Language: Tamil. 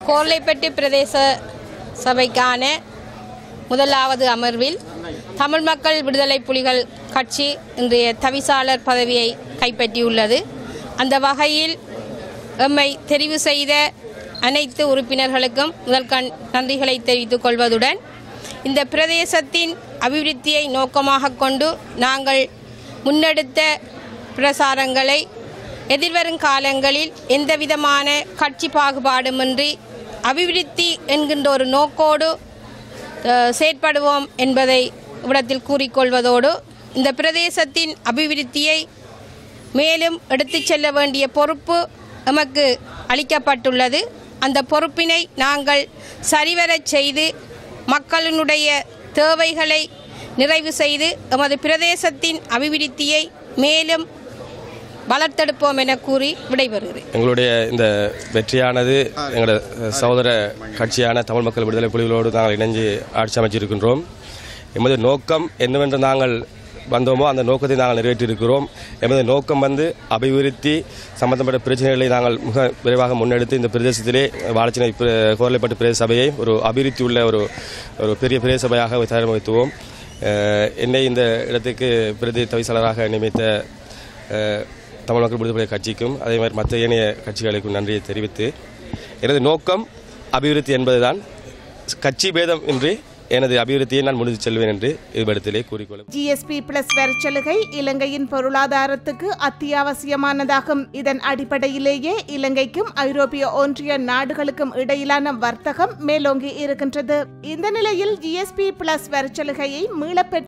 கோர்லைப்பட்டி பிரதேச சபைக்கான முதலாவது அமர்வில் தமிழ் மக்கள் விடுதலை புலிகள் கட்சி இன்றைய தவிசாளர் பதவியை கைப்பற்றியுள்ளது அந்த வகையில் எம்மை தெரிவு செய்த அனைத்து உறுப்பினர்களுக்கும் முதல்கண் நன்றிகளை தெரிவித்துக் கொள்வதுடன் இந்த பிரதேசத்தின் அபிவிருத்தியை நோக்கமாக கொண்டு நாங்கள் முன்னெடுத்த பிரசாரங்களை எதிர்வரும் காலங்களில் எந்தவிதமான கட்சி பாகுபாடுமின்றி அபிவிருத்தி என்கின்ற ஒரு நோக்கோடு அஹ், செயற்படுவோம் என்பதை இவ்விடத்தில் கூறிக்கொள்வதோடு இந்த பிரதேசத்தின் அபிவிருத்தியை மேலும் எடுத்துச் செல்ல வேண்டிய பொறுப்பு எமக்கு அளிக்கப்பட்டுள்ளது அந்த பொறுப்பினை நாங்கள் சரிவரச் செய்து மக்களினுடைய தேவைகளை நிறைவு செய்து எமது பிரதேசத்தின் அபிவிருத்தியை மேலும் வளர்த்தெடுப்போம் என கூறி விடைபெறுகிறேன் எங்களுடைய இந்த வெற்றியானது எங்களோட சகோதர கட்சியான தமிழ் மக்கள் விடுதலை புலிகளோடு நாங்கள் இணைஞ்சு ஆட்சி அமைச்சிருக்கின்றோம் எமது நோக்கம் என்னவென்று நாங்கள் வந்தோமோ அந்த நோக்கத்தை நாங்கள் நிறைவேற்றியிருக்கிறோம் எமது நோக்கம் வந்து அபிவிருத்தி சம்பந்தப்பட்ட பிரச்சனைகளை நாங்கள் மிக விரைவாக முன்னெடுத்து இந்த பிரதேசத்திலே வாழச்சினை கோரலைப்பட்டு பிரதேச சபையை ஒரு அபிவிருத்தி உள்ள ஒரு ஒரு பெரிய பிரதேச சபையாக தயாரித்துவோம் என்னை இந்த இடத்துக்கு பிரதி தவிசாளராக நியமித்த அஹ், தமிழ் மக்கள் விடுதலை கட்சிக்கும் அதே மாதிரி மற்ற ஏனைய கட்சிகளுக்கும் நன்றியை தெரிவித்து எனது நோக்கம் அபிவிருத்தி என்பதுதான் கட்சி பேதம் இன்றி எனது அபிவிருத்தியை நான் முடித்து செல்வேன் என்று இவ்விடத்திலே கூறிக்கொள்ள ஜிஎஸ்பி பிளஸ் வரிச்சலுகை இலங்கையின் பொருளாதாரத்துக்கு அத்தியாவசியமானதாகும் இதன் அடிப்படையிலேயே இலங்கைக்கும் ஐரோப்பிய ஒன்றிய நாடுகளுக்கும் இடையிலான வர்த்தகம் மேலோங்கி இருக்கின்றது இந்த நிலையில் ஜிஎஸ்பி பிளஸ் வரிச்சலுகையை மீளப் பெற்றுக்